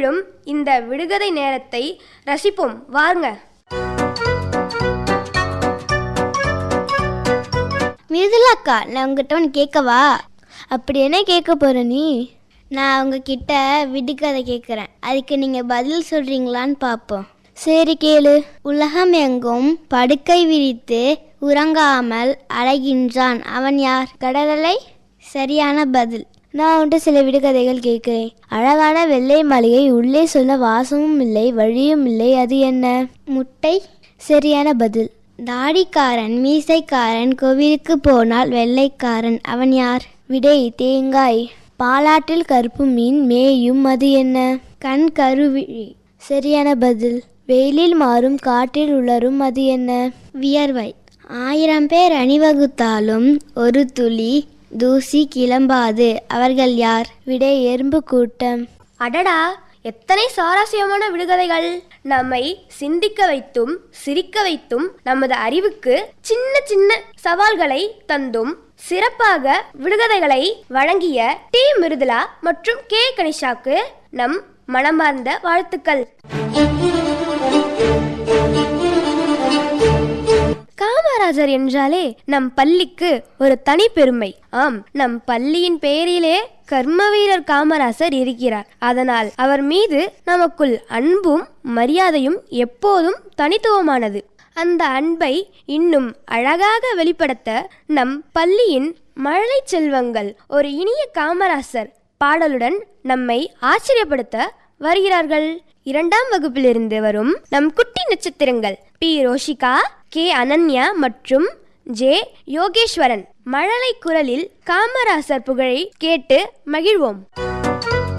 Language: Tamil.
தமிழும் இந்த விடுகதை நேரத்தை ரசிப்போம் வாருங்க மிருதுலா அக்கா நான் உங்ககிட்ட ஒன்று கேட்கவா அப்படி என்ன கேட்க போற நீ நான் உங்ககிட்ட விடுகதை கேட்குறேன் அதுக்கு நீங்கள் பதில் சொல்கிறீங்களான்னு பார்ப்போம் சரி கேளு உலகம் எங்கும் படுக்கை விரித்து உறங்காமல் அலைகின்றான் அவன் யார் கடலலை சரியான பதில் நான் உன்ட்ட சில விடுகதைகள் கேட்கிறேன் அழகான வெள்ளை மளிகை உள்ளே சொல்ல வாசமும் இல்லை வழியும் இல்லை அது என்ன முட்டை சரியான பதில் தாடிக்காரன் மீசைக்காரன் கோவிலுக்கு போனால் வெள்ளைக்காரன் அவன் யார் விடை தேங்காய் பாலாற்றில் கருப்பு மீன் மேயும் அது என்ன கண் கருவிழி சரியான பதில் வெயிலில் மாறும் காற்றில் உலரும் அது என்ன வியர்வை ஆயிரம் பேர் அணிவகுத்தாலும் ஒரு துளி தூசி கிளம்பாது அவர்கள் யார் விடை எறும்பு கூட்டம் அடடா எத்தனை சுவாரஸ்யமான விடுகதைகள் நம்மை சிந்திக்க வைத்தும் சிரிக்க வைத்தும் நமது அறிவுக்கு சின்ன சின்ன சவால்களை தந்தும் சிறப்பாக விடுகதைகளை வழங்கிய டி மிருதுலா மற்றும் கே கனிஷாக்கு நம் மனமார்ந்த வாழ்த்துக்கள் காமராஜர் என்றாலே நம் பள்ளிக்கு ஒரு தனி பெருமை ஆம் நம் பள்ளியின் பெயரிலே கர்ம வீரர் காமராசர் இருக்கிறார் அதனால் அவர் மீது நமக்குள் அன்பும் மரியாதையும் எப்போதும் தனித்துவமானது அந்த அன்பை இன்னும் அழகாக வெளிப்படுத்த நம் பள்ளியின் மழலை செல்வங்கள் ஒரு இனிய காமராசர் பாடலுடன் நம்மை ஆச்சரியப்படுத்த வருகிறார்கள் இரண்டாம் வகுப்பிலிருந்து வரும் நம் குட்டி நட்சத்திரங்கள் பி ரோஷிகா கே அனன்யா மற்றும் ஜே யோகேஸ்வரன் மழலை குரலில் காமராசர் புகழை கேட்டு மகிழ்வோம்